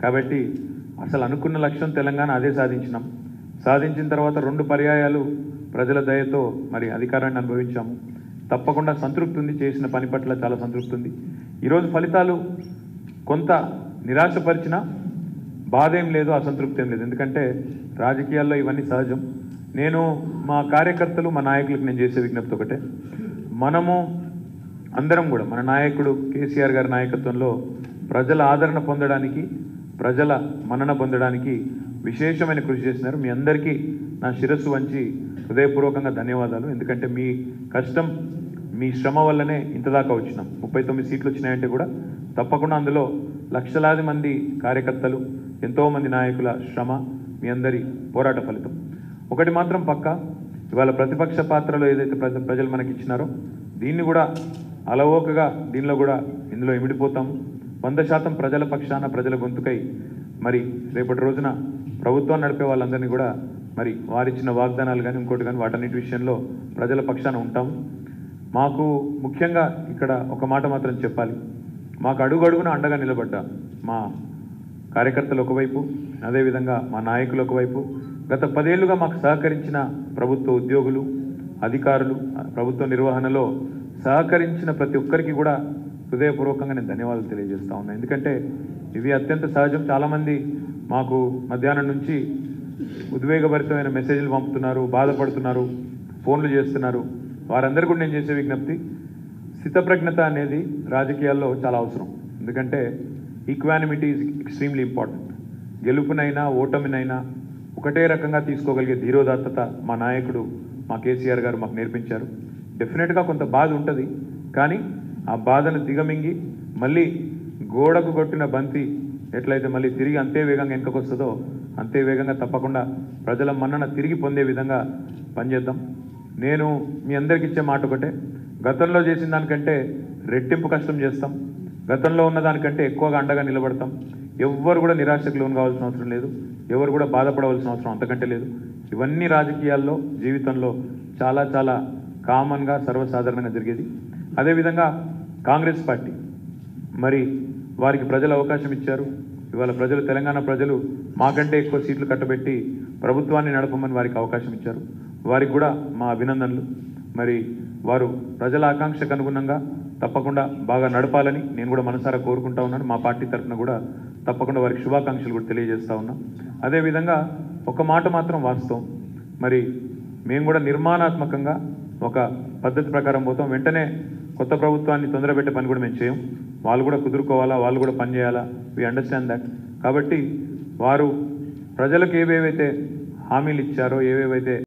కాబట్టి అసలు అనుకున్న లక్ష్యం తెలంగాణ అదే సాధించినాం సాధించిన తర్వాత రెండు పర్యాయాలు ప్రజల దయతో మరి అధికారాన్ని అనుభవించాము తప్పకుండా సంతృప్తి ఉంది చేసిన పని పట్ల చాలా సంతృప్తి ఉంది ఈరోజు ఫలితాలు కొంత నిరాశపరిచిన బాధ ఏం లేదు అసంతృప్తి ఏం లేదు ఎందుకంటే రాజకీయాల్లో ఇవన్నీ సహజం నేను మా కార్యకర్తలు మా నాయకులకు నేను చేసే విజ్ఞప్తి ఒకటే మనము అందరం కూడా మన నాయకుడు కేసీఆర్ గారి నాయకత్వంలో ప్రజల ఆదరణ పొందడానికి ప్రజల మన్నన పొందడానికి విశేషమైన కృషి చేసినారు మీ అందరికీ నా శిరస్సు వంచి హృదయపూర్వకంగా ధన్యవాదాలు ఎందుకంటే మీ కష్టం మీ శ్రమ వల్లనే ఇంతదాకా వచ్చినాం ముప్పై తొమ్మిది సీట్లు వచ్చినాయంటే కూడా తప్పకుండా అందులో లక్షలాది మంది కార్యకర్తలు ఎంతోమంది నాయకుల శ్రమ మీ అందరి పోరాట ఫలితం ఒకటి మాత్రం పక్క ఇవాళ ప్రతిపక్ష పాత్రలో ఏదైతే ప్రజ ప్రజలు మనకి ఇచ్చినారో దీన్ని కూడా అలవోకగా దీనిలో కూడా ఇందులో ఇమిడిపోతాము వంద శాతం ప్రజల పక్షాన ప్రజల గొంతుకై మరి రేపటి రోజున ప్రభుత్వం నడిపే వాళ్ళందరినీ కూడా మరి వారిచ్చిన వాగ్దానాలు కానీ ఇంకోటి కానీ వాటన్నిటి విషయంలో ప్రజల పక్షాన ఉంటాము మాకు ముఖ్యంగా ఇక్కడ ఒక మాట మాత్రం చెప్పాలి మాకు అడుగు అడుగున అండగా నిలబడ్డ మా కార్యకర్తలు ఒకవైపు అదేవిధంగా మా నాయకులు ఒకవైపు గత పదేళ్లుగా మాకు సహకరించిన ప్రభుత్వ ఉద్యోగులు అధికారులు ప్రభుత్వ నిర్వహణలో సహకరించిన ప్రతి ఒక్కరికి కూడా హృదయపూర్వకంగా నేను ధన్యవాదాలు తెలియజేస్తా ఉన్నా ఎందుకంటే ఇవి అత్యంత సహజం చాలామంది మాకు మధ్యాహ్నం నుంచి ఉద్వేగభరితమైన మెసేజ్లు పంపుతున్నారు బాధపడుతున్నారు ఫోన్లు చేస్తున్నారు వారందరూ కూడా నేను చేసే విజ్ఞప్తి స్థితప్రజ్ఞత అనేది రాజకీయాల్లో చాలా అవసరం ఎందుకంటే ఈక్వానిమిటీ ఈజ్ ఎక్స్ట్రీమ్లీ ఇంపార్టెంట్ గెలుపునైనా ఓటమినైనా ఒకటే రకంగా తీసుకోగలిగే ధీరోదాత్తత మా నాయకుడు మా కేసీఆర్ గారు మాకు నేర్పించారు డెఫినెట్గా కొంత బాధ ఉంటుంది కానీ ఆ బాధను దిగమింగి మళ్ళీ గోడకు కొట్టిన బంతి ఎట్లయితే మళ్ళీ తిరిగి అంతే వేగంగా వెనుకకు వస్తుందో అంతే వేగంగా తప్పకుండా ప్రజల మన్నన తిరిగి పొందే విధంగా పనిచేద్దాం నేను మీ అందరికి ఇచ్చే మాట ఒకటే గతంలో చేసిన దానికంటే రెట్టింపు కష్టం చేస్తాం గతంలో ఉన్న దానికంటే ఎక్కువగా అండగా నిలబడతాం ఎవ్వరు కూడా నిరాశకు లోన్ కావాల్సిన అవసరం లేదు ఎవరు కూడా బాధపడవలసిన అవసరం అంతకంటే లేదు ఇవన్నీ రాజకీయాల్లో జీవితంలో చాలా చాలా కామన్గా సర్వసాధారణంగా జరిగేది అదేవిధంగా కాంగ్రెస్ పార్టీ మరి వారికి ప్రజలు అవకాశం ఇచ్చారు ఇవాళ ప్రజలు తెలంగాణ ప్రజలు మాకంటే ఎక్కువ సీట్లు కట్టబెట్టి ప్రభుత్వాన్ని నడపమని వారికి అవకాశం ఇచ్చారు వారికి కూడా మా అభినందనలు మరి వారు ప్రజల ఆకాంక్షకు అనుగుణంగా తప్పకుండా బాగా నడపాలని నేను కూడా మనసారా కోరుకుంటా ఉన్నాను మా పార్టీ తరఫున కూడా తప్పకుండా వారికి శుభాకాంక్షలు కూడా తెలియజేస్తా ఉన్నా అదేవిధంగా ఒక మాట మాత్రం వాస్తవం మరి మేము కూడా నిర్మాణాత్మకంగా ఒక పద్ధతి ప్రకారం పోతాం వెంటనే కొత్త ప్రభుత్వాన్ని తొందరపెట్టే పని కూడా మేము చేయం వాళ్ళు కూడా కుదురుకోవాలా వాళ్ళు కూడా పని చేయాలా వి అండర్స్టాండ్ దట్ కాబట్టి వారు ప్రజలకు ఏవేవైతే హామీలు ఇచ్చారో ఏవేవైతే